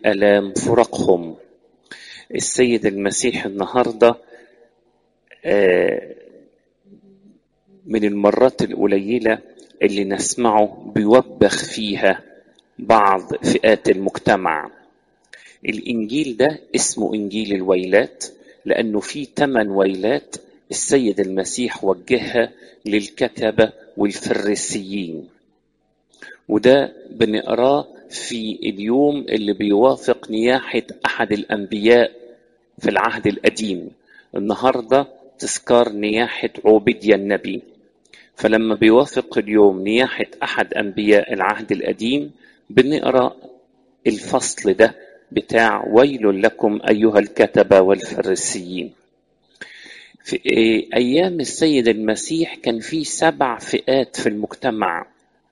الام فرقهم السيد المسيح النهارده آه، من المرات القليله اللي نسمعه بيوبخ فيها بعض فئات المجتمع الانجيل ده اسمه انجيل الويلات لانه فيه ثمان ويلات السيد المسيح وجهها للكتبه والفريسيين وده بنقراه في اليوم اللي بيوافق نياحه احد الانبياء في العهد القديم النهارده تذكار نياحه عوبديا النبي فلما بيوافق اليوم نياحه احد انبياء العهد القديم بنقرا الفصل ده بتاع ويل لكم ايها الكتبه والفريسيين في ايام السيد المسيح كان في سبع فئات في المجتمع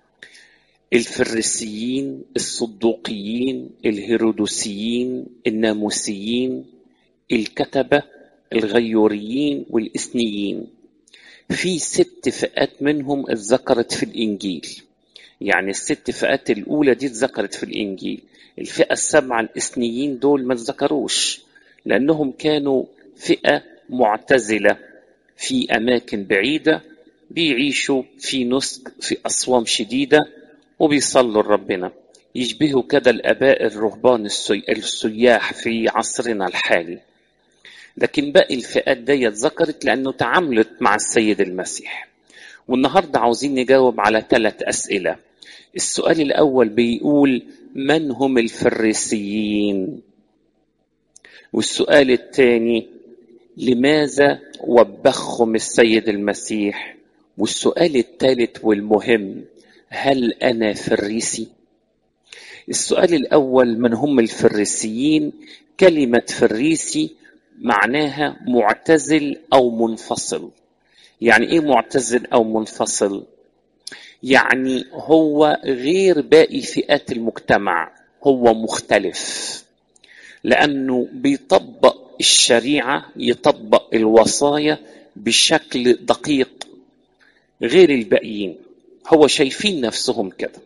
الفريسيين الصدوقيين الهيرودوسيين الناموسيين الكتبه الغيوريين والاثنيين في ست فئات منهم اتذكرت في الانجيل يعني الست فئات الاولى دي اتذكرت في الانجيل الفئه السبعه الاثنيين دول ما اتذكروش لانهم كانوا فئه معتزله في اماكن بعيده بيعيشوا في نسك في اصوام شديده وبيصلوا لربنا يشبهوا كده الاباء الرهبان السي... السياح في عصرنا الحالي لكن باقي الفئات دي ذكرت لانه تعاملت مع السيد المسيح والنهارده عاوزين نجاوب على ثلاث اسئله السؤال الاول بيقول من هم الفريسيين والسؤال الثاني لماذا وبخهم السيد المسيح والسؤال الثالث والمهم هل انا فريسي السؤال الاول من هم الفريسيين كلمه فريسي معناها معتزل او منفصل يعني ايه معتزل او منفصل يعني هو غير باقي فئات المجتمع هو مختلف لانه بيطبق الشريعه يطبق الوصايا بشكل دقيق غير الباقيين هو شايفين نفسهم كده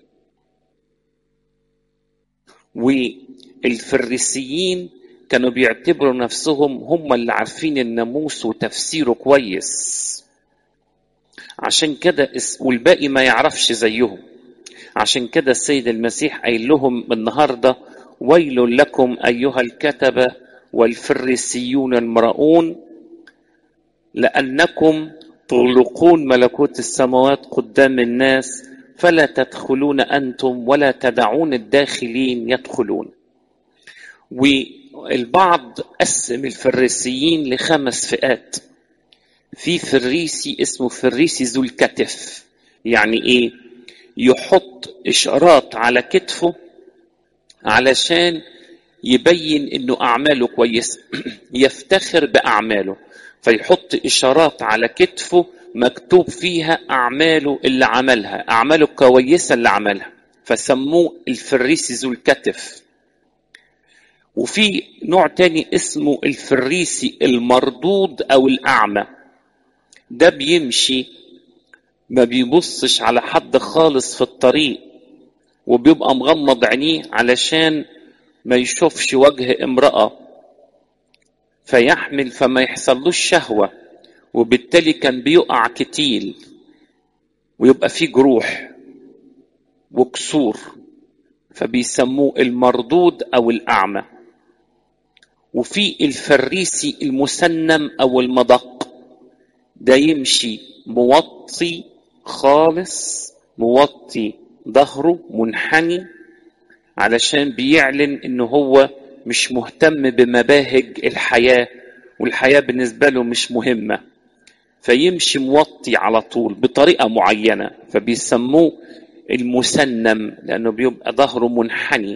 والفريسيين كانوا بيعتبروا نفسهم هم اللي عارفين الناموس وتفسيره كويس عشان كده والباقي ما يعرفش زيهم عشان كده السيد المسيح قايل لهم النهارده ويل لكم ايها الكتبه والفريسيون المرؤون لانكم تغلقون ملكوت السماوات قدام الناس فلا تدخلون انتم ولا تدعون الداخلين يدخلون والبعض قسم الفريسيين لخمس فئات في فريسي اسمه فريسي ذو الكتف يعني ايه يحط اشارات على كتفه علشان يبين انه اعماله كويسه يفتخر باعماله فيحط اشارات على كتفه مكتوب فيها اعماله اللي عملها اعماله كويسه اللي عملها فسموه الفريسي ذو الكتف وفي نوع تاني اسمه الفريسي المردود او الاعمى ده بيمشي ما بيبصش على حد خالص في الطريق وبيبقى مغمض عينيه علشان ما يشوفش وجه امرأة فيحمل فما يحصلوش شهوة وبالتالي كان بيقع كتيل ويبقى فيه جروح وكسور فبيسموه المردود أو الأعمى وفي الفريسي المسنم أو المدق ده يمشي موطي خالص موطي ظهره منحني علشان بيعلن ان هو مش مهتم بمباهج الحياة والحياة بالنسبة له مش مهمة فيمشي موطي على طول بطريقة معينة فبيسموه المسنم لأنه بيبقى ظهره منحني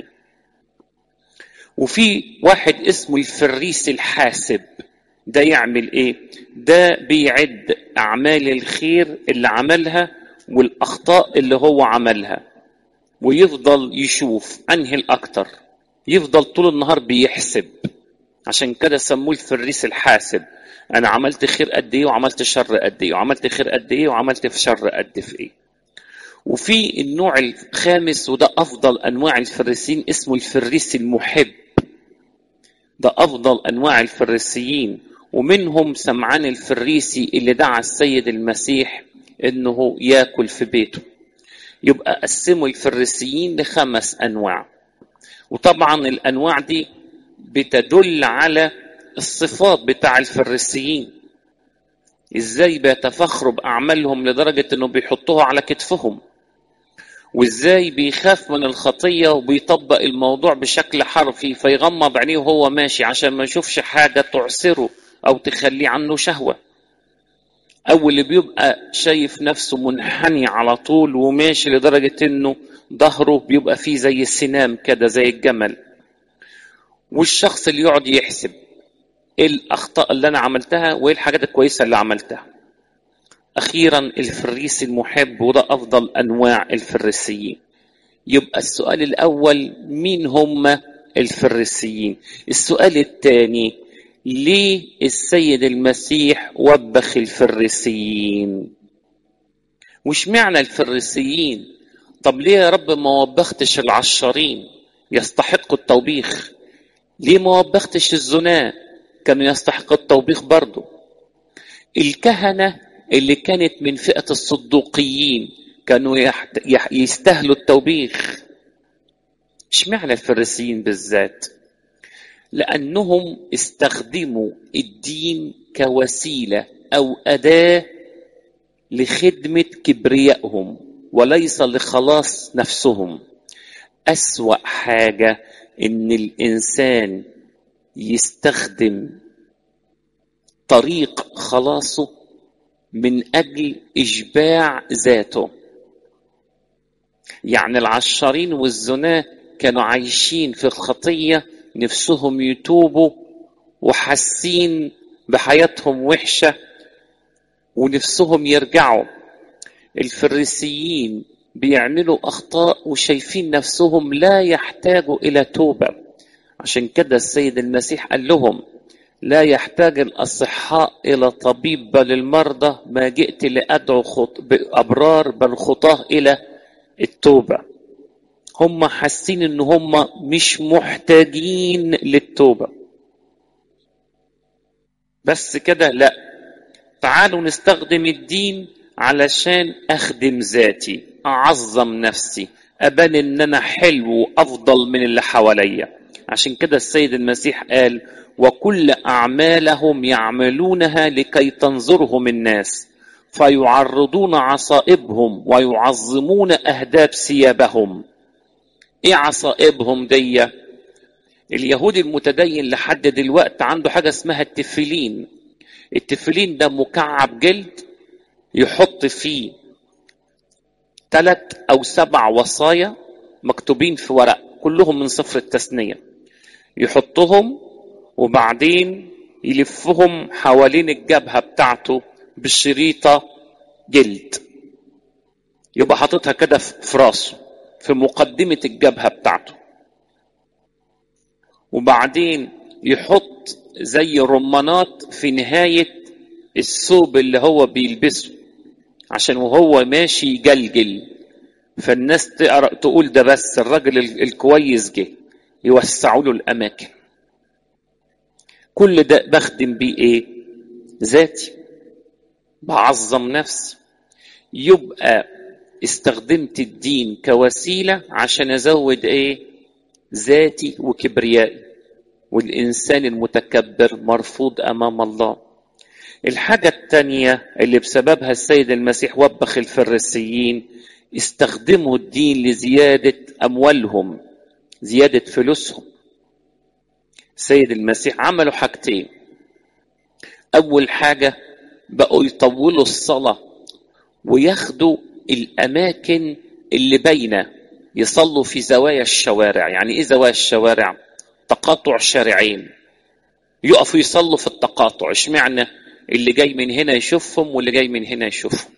وفي واحد اسمه الفريس الحاسب ده يعمل ايه ده بيعد اعمال الخير اللي عملها والاخطاء اللي هو عملها ويفضل يشوف انهي الاكتر يفضل طول النهار بيحسب عشان كده سموه الفريس الحاسب انا عملت خير قد ايه وعملت شر قد ايه وعملت خير قد ايه وعملت في شر قد في ايه وفي النوع الخامس وده افضل انواع الفريسيين اسمه الفريسي المحب ده افضل انواع الفريسيين ومنهم سمعان الفريسي اللي دعا السيد المسيح انه ياكل في بيته يبقى قسموا الفريسيين لخمس انواع وطبعا الانواع دي بتدل على الصفات بتاع الفريسيين ازاي بيتفخروا باعمالهم لدرجه انه بيحطوها على كتفهم وازاي بيخاف من الخطيه وبيطبق الموضوع بشكل حرفي فيغمض عينيه وهو ماشي عشان ما يشوفش حاجه تعسره او تخليه عنه شهوه او اللي بيبقى شايف نفسه منحني على طول وماشي لدرجه انه ظهره بيبقى فيه زي السنام كده زي الجمل والشخص اللي يقعد يحسب ايه الاخطاء اللي انا عملتها وايه الحاجات الكويسه اللي عملتها اخيرا الفريسي المحب وده افضل انواع الفريسيين يبقى السؤال الاول مين هم الفريسيين السؤال الثاني ليه السيد المسيح وبخ الفريسيين وش معنى الفريسيين طب ليه يا رب ما وبختش العشارين يستحقوا التوبيخ ليه ما وبختش الزناه كانوا يستحقوا التوبيخ برضه الكهنة اللي كانت من فئة الصدوقيين كانوا يحت... يح... يستاهلوا التوبيخ اشمعنى الفريسيين بالذات لأنهم استخدموا الدين كوسيلة أو أداة لخدمة كبريائهم وليس لخلاص نفسهم أسوأ حاجة إن الإنسان يستخدم طريق خلاصه من اجل اشباع ذاته يعني العشارين والزناه كانوا عايشين في الخطيه نفسهم يتوبوا وحاسين بحياتهم وحشه ونفسهم يرجعوا الفريسيين بيعملوا اخطاء وشايفين نفسهم لا يحتاجوا الى توبه عشان كده السيد المسيح قال لهم لا يحتاج الأصحاء إلى طبيب بل المرضى ما جئت لأدعو خط... أبرار بل خطاه إلى التوبة هم حاسين إن هم مش محتاجين للتوبة بس كده لا تعالوا نستخدم الدين علشان أخدم ذاتي أعظم نفسي أبان إن أنا حلو وأفضل من اللي حواليا عشان كده السيد المسيح قال وكل أعمالهم يعملونها لكي تنظرهم الناس فيعرضون عصائبهم ويعظمون أهداب ثيابهم إيه عصائبهم دي اليهودي المتدين لحد دلوقتي عنده حاجة اسمها التفلين التفلين ده مكعب جلد يحط فيه ثلاث أو سبع وصايا مكتوبين في ورق كلهم من صفر التثنية يحطهم وبعدين يلفهم حوالين الجبهة بتاعته بشريطة جلد يبقى حاططها كده في راسه في مقدمة الجبهة بتاعته وبعدين يحط زي رمانات في نهاية الثوب اللي هو بيلبسه عشان وهو ماشي يجلجل فالناس تقرأ تقول ده بس الراجل الكويس جه يوسعوا له الأماكن كل ده بخدم بيه ايه ذاتي بعظم نفسي يبقى استخدمت الدين كوسيله عشان ازود ايه ذاتي وكبريائي والانسان المتكبر مرفوض امام الله الحاجة التانية اللي بسببها السيد المسيح وبخ الفريسيين استخدموا الدين لزيادة أموالهم زيادة فلوسهم سيد المسيح عملوا حاجتين أول حاجة بقوا يطولوا الصلاة وياخدوا الأماكن اللي باينة يصلوا في زوايا الشوارع يعني إيه زوايا الشوارع تقاطع شارعين يقفوا يصلوا في التقاطع اشمعنى اللي جاي من هنا يشوفهم واللي جاي من هنا يشوفهم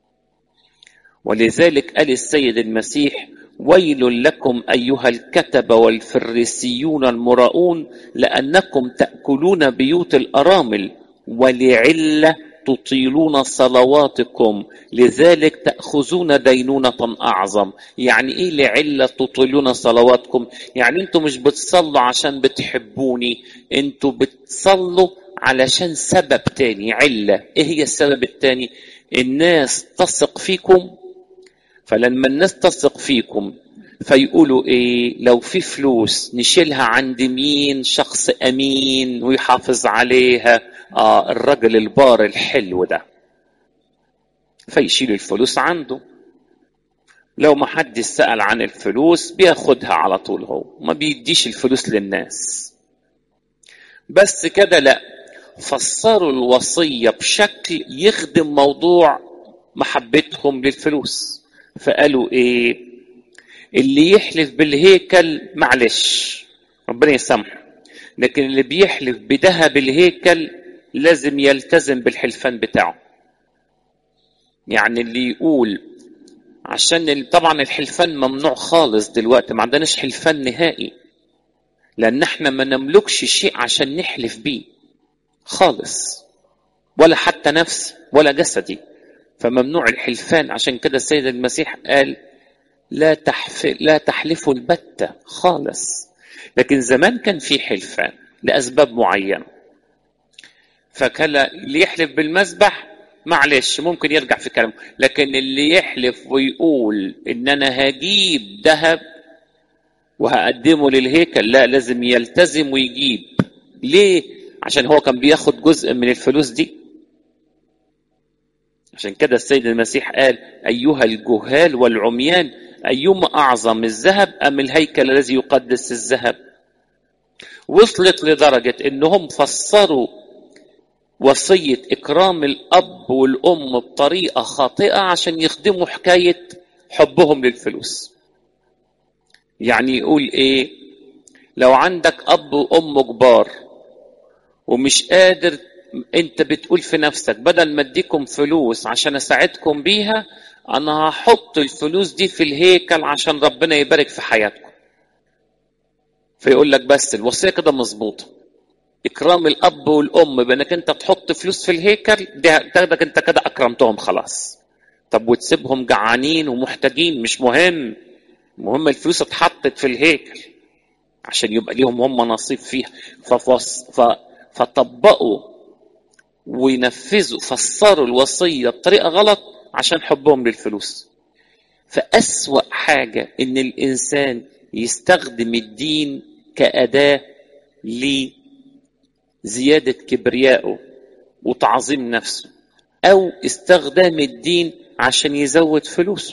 ولذلك قال السيد المسيح ويل لكم ايها الكتب والفريسيون المراؤون لانكم تاكلون بيوت الارامل ولعله تطيلون صلواتكم لذلك تأخذون دينونة أعظم يعني إيه لعلة تطيلون صلواتكم يعني أنتم مش بتصلوا عشان بتحبوني أنتم بتصلوا علشان سبب تاني علة إيه هي السبب التاني الناس تثق فيكم فلما الناس تثق فيكم فيقولوا ايه لو في فلوس نشيلها عند مين شخص امين ويحافظ عليها اه الرجل البار الحلو ده فيشيل الفلوس عنده لو ما حد سأل عن الفلوس بياخدها على طول هو ما بيديش الفلوس للناس بس كده لا فسروا الوصية بشكل يخدم موضوع محبتهم للفلوس فقالوا ايه اللي يحلف بالهيكل معلش ربنا يسامحه لكن اللي بيحلف بذهب الهيكل لازم يلتزم بالحلفان بتاعه يعني اللي يقول عشان طبعا الحلفان ممنوع خالص دلوقتي ما عندناش حلفان نهائي لان احنا ما نملكش شيء عشان نحلف بيه خالص ولا حتى نفسي ولا جسدي فممنوع الحلفان عشان كده السيد المسيح قال لا تحف... لا تحلفوا البتة خالص لكن زمان كان في حلفان لأسباب معينة فكان اللي يحلف بالمذبح معلش ممكن يرجع في كلامه لكن اللي يحلف ويقول ان انا هجيب ذهب وهقدمه للهيكل لا لازم يلتزم ويجيب ليه عشان هو كان بياخد جزء من الفلوس دي عشان كده السيد المسيح قال ايها الجهال والعميان أيما أعظم الذهب أم الهيكل الذي يقدس الذهب وصلت لدرجة أنهم فسروا وصية إكرام الأب والأم بطريقة خاطئة عشان يخدموا حكاية حبهم للفلوس يعني يقول إيه لو عندك أب وأم كبار ومش قادر انت بتقول في نفسك بدل ما اديكم فلوس عشان اساعدكم بيها انا هحط الفلوس دي في الهيكل عشان ربنا يبارك في حياتكم فيقول لك بس الوصيه كده مظبوطه اكرام الاب والام بانك انت تحط فلوس في الهيكل ده تاخدك انت كده اكرمتهم خلاص طب وتسيبهم جعانين ومحتاجين مش مهم المهم الفلوس اتحطت في الهيكل عشان يبقى ليهم هم نصيب فيها ففص ف... فطبقوا وينفذوا فسروا الوصيه بطريقه غلط عشان حبهم للفلوس فأسوأ حاجة إن الإنسان يستخدم الدين كأداة لزيادة كبريائه وتعظيم نفسه أو استخدام الدين عشان يزود فلوسه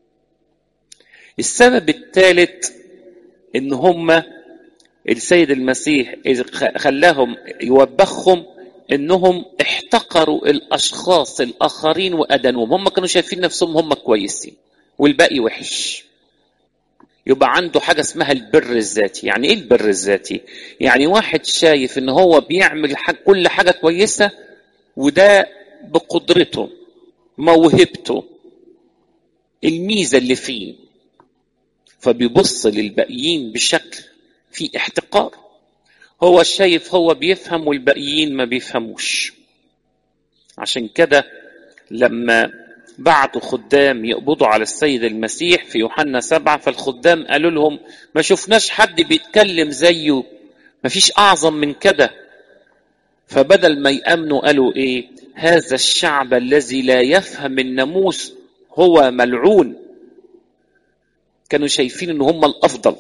السبب الثالث إن هم السيد المسيح خلاهم يوبخهم انهم احتقروا الاشخاص الاخرين وادنوهم هم كانوا شايفين نفسهم هم كويسين والباقي وحش يبقى عنده حاجة اسمها البر الذاتي يعني ايه البر الذاتي يعني واحد شايف ان هو بيعمل حاجة كل حاجة كويسة وده بقدرته موهبته الميزة اللي فيه فبيبص للباقيين بشكل في احتقار هو شايف هو بيفهم والباقيين ما بيفهموش عشان كده لما بعتوا خدام يقبضوا على السيد المسيح في يوحنا سبعة فالخدام قالوا لهم ما شفناش حد بيتكلم زيه ما فيش أعظم من كده فبدل ما يأمنوا قالوا إيه هذا الشعب الذي لا يفهم الناموس هو ملعون كانوا شايفين ان هم الافضل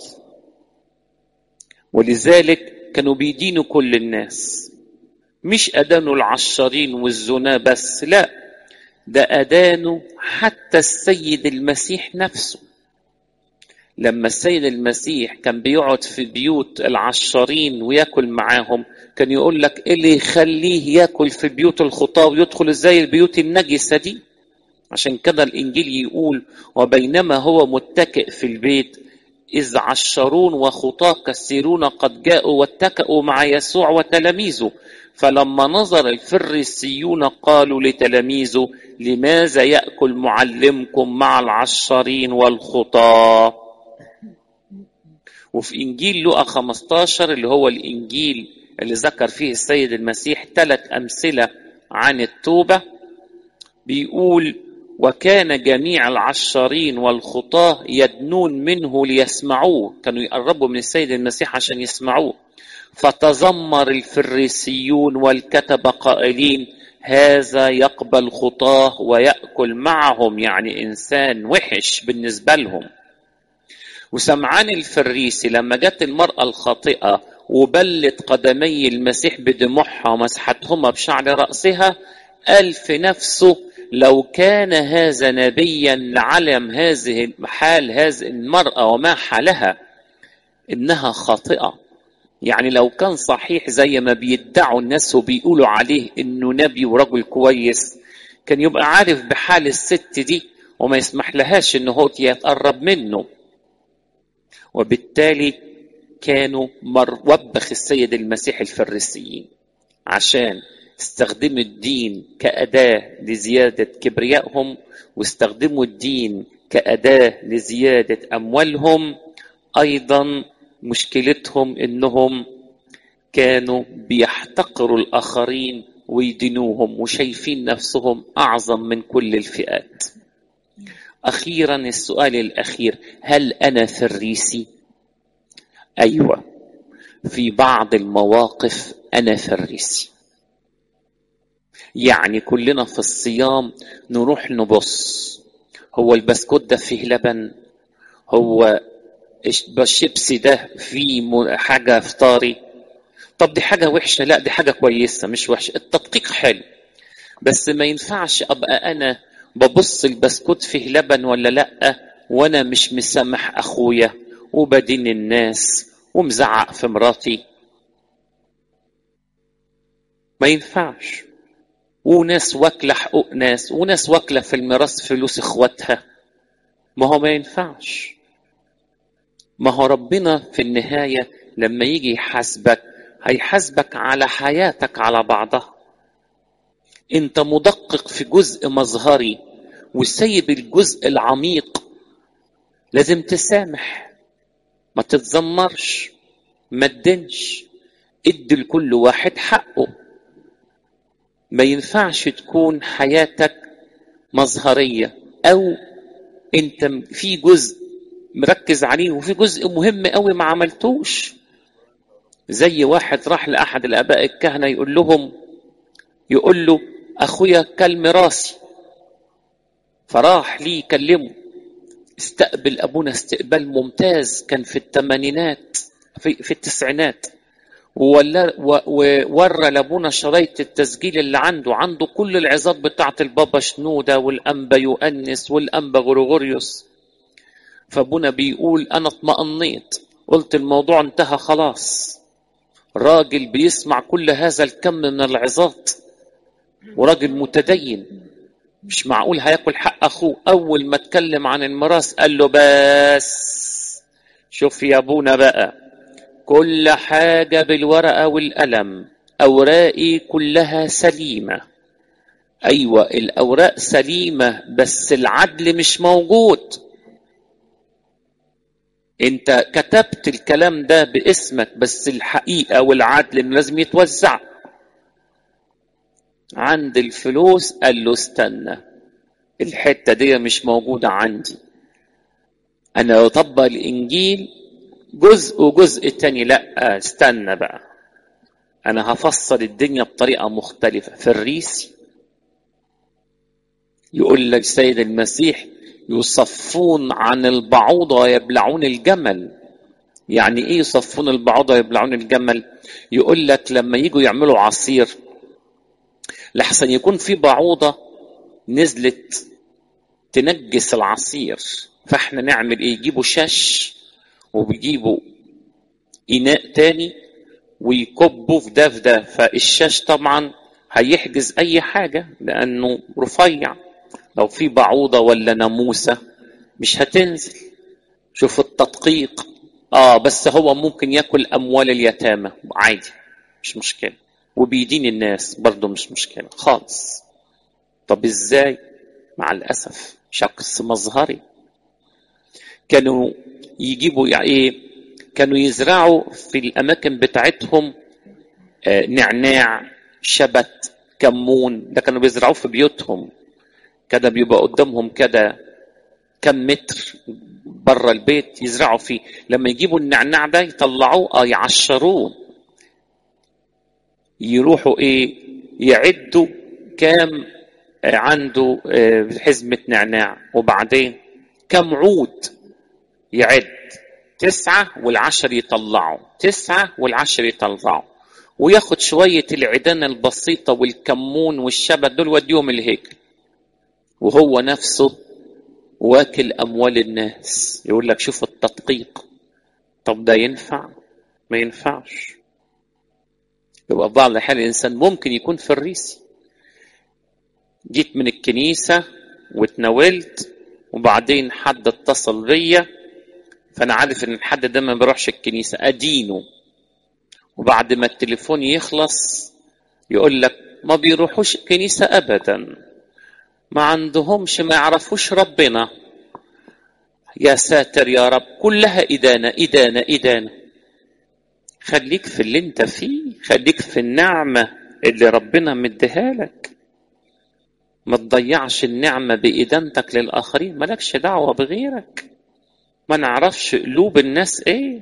ولذلك كانوا بيدينوا كل الناس مش أدانوا العشارين والزنا بس لا ده أدانوا حتى السيد المسيح نفسه لما السيد المسيح كان بيقعد في بيوت العشارين وياكل معاهم كان يقول لك ايه اللي يخليه ياكل في بيوت الخطاة ويدخل ازاي البيوت النجسة دي عشان كده الانجيل يقول وبينما هو متكئ في البيت إذ عشرون وخطاة كثيرون قد جاءوا واتكأوا مع يسوع وتلاميذه فلما نظر الفريسيون قالوا لتلاميذه لماذا يأكل معلمكم مع العشرين والخطاة وفي إنجيل لوقا 15 اللي هو الإنجيل اللي ذكر فيه السيد المسيح ثلاث أمثلة عن التوبة بيقول وكان جميع العشارين والخطاة يدنون منه ليسمعوه كانوا يقربوا من السيد المسيح عشان يسمعوه فتذمر الفريسيون والكتبة قائلين هذا يقبل خطاه ويأكل معهم يعني إنسان وحش بالنسبة لهم وسمعان الفريسي لما جت المرأة الخاطئة وبلت قدمي المسيح بدموعها ومسحتهما بشعر رأسها قال في نفسه لو كان هذا نبيا لعلم هذه حال هذه المرأة وما حالها إنها خاطئة يعني لو كان صحيح زي ما بيدعوا الناس وبيقولوا عليه إنه نبي ورجل كويس كان يبقى عارف بحال الست دي وما يسمح لهاش إنه هو يتقرب منه وبالتالي كانوا مر وبخ السيد المسيح الفريسيين عشان استخدموا الدين كأداة لزيادة كبريائهم واستخدموا الدين كأداة لزيادة أموالهم أيضا مشكلتهم إنهم كانوا بيحتقروا الآخرين ويدينوهم وشايفين نفسهم أعظم من كل الفئات أخيرا السؤال الأخير هل أنا فريسي؟ أيوة في بعض المواقف أنا فريسي يعني كلنا في الصيام نروح نبص هو البسكوت ده فيه لبن هو الشيبسي ده فيه حاجة فطاري طب دي حاجة وحشة لا دي حاجة كويسة مش وحشة التدقيق حلو بس ما ينفعش أبقى أنا ببص البسكوت فيه لبن ولا لأ وأنا مش مسامح أخويا وبدين الناس ومزعق في مراتي ما ينفعش وناس واكلة حقوق ناس وناس واكلة في الميراث فلوس اخواتها ما هو ما ينفعش ما هو ربنا في النهاية لما يجي يحاسبك هيحاسبك على حياتك على بعضها انت مدقق في جزء مظهري وسيب الجزء العميق لازم تسامح ما تتذمرش ما تدنش ادي لكل واحد حقه ما ينفعش تكون حياتك مظهرية أو أنت في جزء مركز عليه وفي جزء مهم قوي ما عملتوش زي واحد راح لأحد الآباء الكهنة يقول لهم يقول له أخويا كل ميراثي فراح ليه يكلمه استقبل أبونا استقبال ممتاز كان في الثمانينات في, في التسعينات وورى لابونا شرايط التسجيل اللي عنده عنده كل العظات بتاعه البابا شنودة والأنبا يؤنس والأنبا غرغوريوس فابونا بيقول أنا اطمأنيت قلت الموضوع انتهى خلاص راجل بيسمع كل هذا الكم من العظات وراجل متدين مش معقول هياكل حق أخوه أول ما اتكلم عن الميراث قال له بس شوف يا ابونا بقى كل حاجة بالورقة والقلم أوراقي كلها سليمة أيوة الأوراق سليمة بس العدل مش موجود أنت كتبت الكلام ده باسمك بس الحقيقة والعدل لازم يتوزع عند الفلوس قال له استنى الحتة دي مش موجودة عندي أنا أطبق الإنجيل جزء وجزء تاني لا استنى بقى انا هفصل الدنيا بطريقه مختلفه في الريسي يقول لك سيد المسيح يصفون عن البعوضة ويبلعون الجمل يعني ايه يصفون البعوضة ويبلعون الجمل يقول لك لما يجوا يعملوا عصير لحسن يكون في بعوضة نزلت تنجس العصير فاحنا نعمل ايه يجيبوا شاش وبيجيبوا إناء تاني ويكبوا في ده في ده فالشاش طبعا هيحجز أي حاجة لأنه رفيع لو في بعوضة ولا ناموسة مش هتنزل شوف التدقيق اه بس هو ممكن ياكل اموال اليتامى عادي مش مشكله وبيدين الناس برضه مش مشكله خالص طب ازاي مع الاسف شخص مظهري كانوا يجيبوا يعني ايه كانوا يزرعوا في الاماكن بتاعتهم آه نعناع شبت والكمون ده كانوا بيزرعوه في بيوتهم كده بيبقى قدامهم كده كم متر بره البيت يزرعوا فيه لما يجيبوا النعناع ده يطلعوه اه يعشروه يروحوا ايه يعدوا كام عنده حزمة نعناع وبعدين كم عود يعد تسعة والعشر يطلعوا تسعة والعشر يطلعوا وياخد شوية العيدان البسيطة والكمون والشبت دول وديهم الهيكل وهو نفسه واكل أموال الناس يقول لك شوف التدقيق طب ده ينفع ما ينفعش يبقى في بعض الأحيان الإنسان ممكن يكون فريسي جيت من الكنيسة واتناولت وبعدين حد اتصل بيا فأنا عارف إن الحد ده ما بيروحش الكنيسة أدينه وبعد ما التليفون يخلص يقول لك ما بيروحوش الكنيسة أبدا ما عندهمش ما يعرفوش ربنا يا ساتر يا رب كلها إدانة إدانة إدانة خليك في اللي انت فيه خليك في النعمة اللي ربنا مديها لك ما تضيعش النعمة بإدانتك للآخرين مالكش دعوة بغيرك ما نعرفش قلوب الناس ايه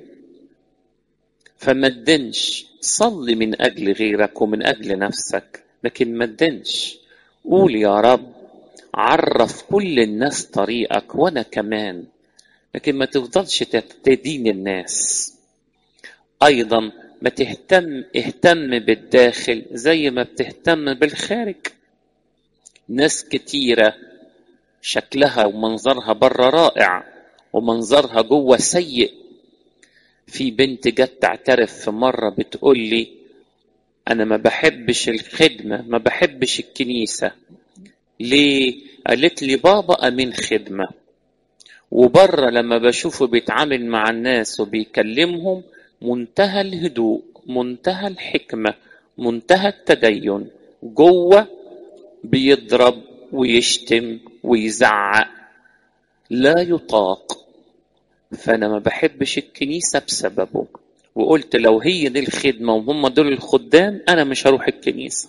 فما تدنش صلي من أجل غيرك ومن أجل نفسك لكن ما تدنش قول يا رب عرف كل الناس طريقك وأنا كمان لكن ما تفضلش تدين الناس أيضا ما تهتم اهتم بالداخل زي ما بتهتم بالخارج ناس كتيرة شكلها ومنظرها بره رائع ومنظرها جوه سيء في بنت جت تعترف في مرة بتقول لي أنا ما بحبش الخدمة ما بحبش الكنيسة ليه؟ قالت لي بابا أمين خدمة وبره لما بشوفه بيتعامل مع الناس وبيكلمهم منتهى الهدوء منتهى الحكمة منتهى التدين جوه بيضرب ويشتم ويزعق لا يطاق فانا ما بحبش الكنيسه بسببه وقلت لو هي دي الخدمه وهم دول الخدام انا مش هروح الكنيسه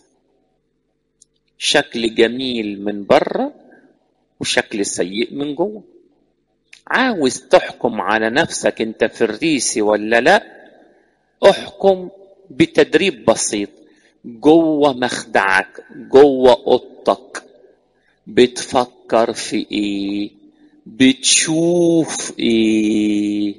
شكل جميل من بره وشكل سيء من جوه عاوز تحكم على نفسك انت فريسي ولا لا احكم بتدريب بسيط جوه مخدعك جوه اوضتك بتفكر في ايه بتشوف ايه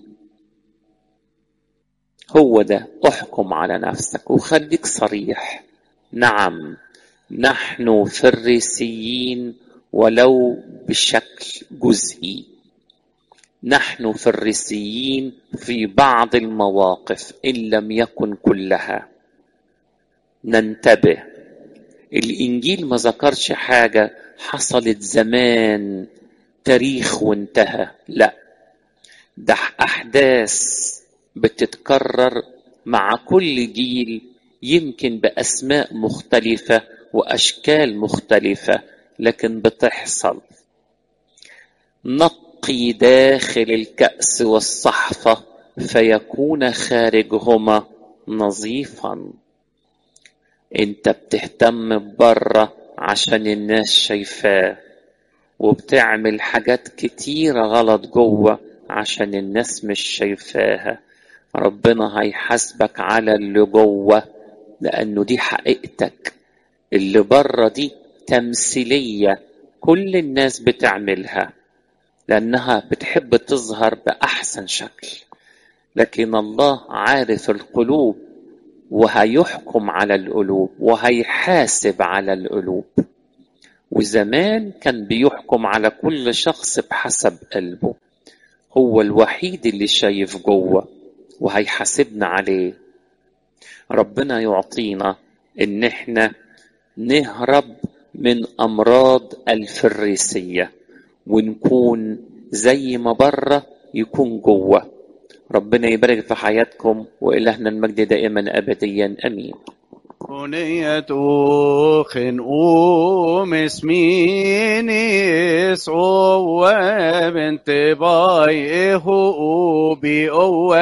هو ده احكم على نفسك وخليك صريح نعم نحن فريسيين ولو بشكل جزئي نحن فريسيين في بعض المواقف ان لم يكن كلها ننتبه الانجيل ما ذكرش حاجه حصلت زمان تاريخ وانتهى لا ده احداث بتتكرر مع كل جيل يمكن باسماء مختلفه واشكال مختلفه لكن بتحصل نقي داخل الكاس والصحفه فيكون خارجهما نظيفا انت بتهتم بره عشان الناس شايفاه وبتعمل حاجات كتيرة غلط جوه عشان الناس مش شايفاها ربنا هيحاسبك على اللي جوه لأنه دي حقيقتك اللي بره دي تمثيلية كل الناس بتعملها لأنها بتحب تظهر بأحسن شكل لكن الله عارف القلوب وهيحكم على القلوب وهيحاسب على القلوب وزمان كان بيحكم على كل شخص بحسب قلبه هو الوحيد اللي شايف جوه وهيحاسبنا عليه ربنا يعطينا ان احنا نهرب من امراض الفريسيه ونكون زي ما بره يكون جوه ربنا يبارك في حياتكم والهنا المجد دائما ابديا امين بنية أخ أم اسميني صوى بنت بايه بأول